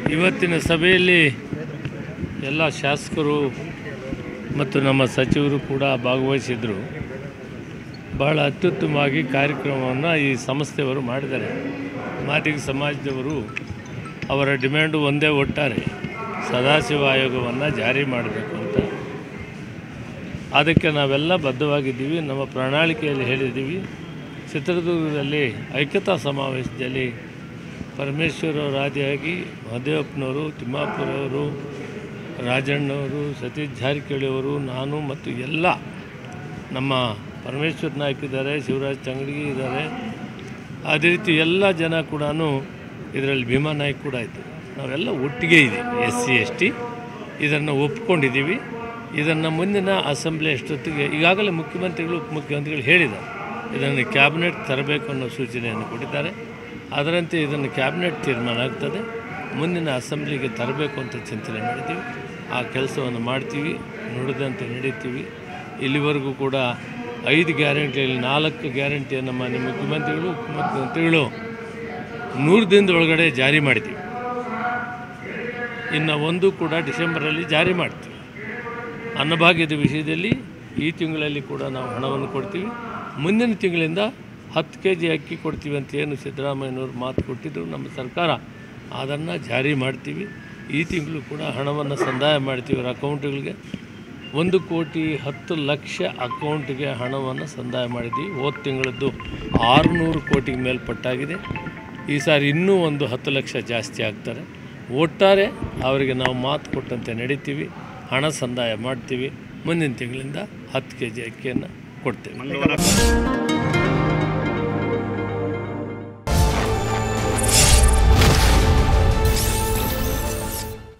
ಇವತ್ತಿನ ಸಭೆಯಲ್ಲಿ ಎಲ್ಲ ಶಾಸಕರು ಮತ್ತು ನಮ್ಮ ಸಚಿವರು ಕೂಡ ಭಾಗವಹಿಸಿದರು ಬಹಳ ಅತ್ಯುತ್ತಮವಾಗಿ ಕಾರ್ಯಕ್ರಮವನ್ನು ಈ ಸಂಸ್ಥೆಯವರು ಮಾಡಿದ್ದಾರೆ ಮಾದಿಗ ಸಮಾಜದವರು ಅವರ ಡಿಮ್ಯಾಂಡು ಒಂದೇ ಒಟ್ಟಾರೆ ಸದಾಶಿವ ಆಯೋಗವನ್ನು ಜಾರಿ ಮಾಡಬೇಕು ಅಂತ ಅದಕ್ಕೆ ನಾವೆಲ್ಲ ಬದ್ಧವಾಗಿದ್ದೀವಿ ನಮ್ಮ ಪ್ರಣಾಳಿಕೆಯಲ್ಲಿ ಹೇಳಿದ್ದೀವಿ ಚಿತ್ರದುರ್ಗದಲ್ಲಿ ಐಕ್ಯತಾ ಸಮಾವೇಶದಲ್ಲಿ ಪರಮೇಶ್ವರವ್ರ ಆದಿಯಾಗಿ ಮಹದೇವಪ್ಪನವರು ತಿಮ್ಮಾಪುರವರು ರಾಜಣ್ಣವರು ಸತೀಶ್ ಜಾರಕಿಹೊಳಿ ಅವರು ನಾನು ಮತ್ತು ಎಲ್ಲ ನಮ್ಮ ಪರಮೇಶ್ವರ್ ನಾಯ್ಕ ಇದ್ದಾರೆ ಶಿವರಾಜ್ ತಂಗಡಿ ಇದ್ದಾರೆ ಅದೇ ರೀತಿ ಎಲ್ಲ ಜನ ಕೂಡ ಇದರಲ್ಲಿ ಭೀಮಾ ನಾಯ್ಕ ಕೂಡ ಇತ್ತು ನಾವೆಲ್ಲ ಒಟ್ಟಿಗೆ ಇದ್ದೀವಿ ಎಸ್ ಸಿ ಎಸ್ ಟಿ ಇದನ್ನು ಒಪ್ಕೊಂಡಿದ್ದೀವಿ ಇದನ್ನು ಮುಂದಿನ ಅಸೆಂಬ್ಲಿ ಅಷ್ಟೊತ್ತಿಗೆ ಈಗಾಗಲೇ ಮುಖ್ಯಮಂತ್ರಿಗಳು ಉಪಮುಖ್ಯಮಂತ್ರಿಗಳು ಹೇಳಿದ್ದಾರೆ ಇದನ್ನು ಕ್ಯಾಬಿನೆಟ್ ತರಬೇಕು ಅನ್ನೋ ಸೂಚನೆಯನ್ನು ಕೊಟ್ಟಿದ್ದಾರೆ ಅದರಂತೆ ಇದನ್ನು ಕ್ಯಾಬಿನೆಟ್ ತೀರ್ಮಾನ ಆಗ್ತದೆ ಮುಂದಿನ ಅಸೆಂಬ್ಲಿಗೆ ತರಬೇಕು ಅಂತ ಚಿಂತನೆ ಮಾಡಿದ್ದೀವಿ ಆ ಕೆಲಸವನ್ನು ಮಾಡ್ತೀವಿ ನುಡಿದಂತೆ ನಡೀತೀವಿ ಇಲ್ಲಿವರೆಗೂ ಕೂಡ ಐದು ಗ್ಯಾರಂಟಿಯಲ್ಲಿ ನಾಲ್ಕು ಗ್ಯಾರಂಟಿಯನ್ನು ಮಾನ್ಯ ಮುಖ್ಯಮಂತ್ರಿಗಳು ಉಪಮುಖ್ಯಮಂತ್ರಿಗಳು ನೂರು ದಿನದ ಒಳಗಡೆ ಜಾರಿ ಮಾಡಿದ್ದೀವಿ ಇನ್ನು ಒಂದು ಕೂಡ ಡಿಸೆಂಬರಲ್ಲಿ ಜಾರಿ ಮಾಡ್ತೀವಿ ಅನ್ನಭಾಗ್ಯದ ವಿಷಯದಲ್ಲಿ ಈ ತಿಂಗಳಲ್ಲಿ ಕೂಡ ನಾವು ಹಣವನ್ನು ಕೊಡ್ತೀವಿ ಮುಂದಿನ ತಿಂಗಳಿಂದ ಹತ್ತು ಕೆ ಜಿ ಅಕ್ಕಿ ಕೊಡ್ತೀವಿ ಅಂತ ಏನು ಸಿದ್ದರಾಮಯ್ಯನವರು ಮಾತು ಕೊಟ್ಟಿದ್ದರು ನಮ್ಮ ಸರ್ಕಾರ ಅದನ್ನು ಜಾರಿ ಮಾಡ್ತೀವಿ ಈ ತಿಂಗಳು ಕೂಡ ಹಣವನ್ನು ಸಂದಾಯ ಮಾಡ್ತೀವಿ ಅವ್ರ ಅಕೌಂಟ್ಗಳಿಗೆ ಒಂದು ಕೋಟಿ ಹತ್ತು ಲಕ್ಷ ಅಕೌಂಟ್ಗೆ ಹಣವನ್ನು ಸಂದಾಯ ಮಾಡಿದ್ದೀವಿ ಹೋದ ತಿಂಗಳದ್ದು ಆರುನೂರು ಕೋಟಿಗೆ ಮೇಲ್ಪಟ್ಟಾಗಿದೆ ಈ ಸಾರಿ ಇನ್ನೂ ಒಂದು ಹತ್ತು ಲಕ್ಷ ಜಾಸ್ತಿ ಆಗ್ತಾರೆ ಒಟ್ಟಾರೆ ಅವರಿಗೆ ನಾವು ಮಾತು ಕೊಟ್ಟಂತೆ ನಡೀತೀವಿ ಹಣ ಸಂದಾಯ ಮಾಡ್ತೀವಿ ಮುಂದಿನ ತಿಂಗಳಿಂದ ಹತ್ತು ಕೆ ಜಿ ಅಕ್ಕಿಯನ್ನು ಕೊಡ್ತೇವೆ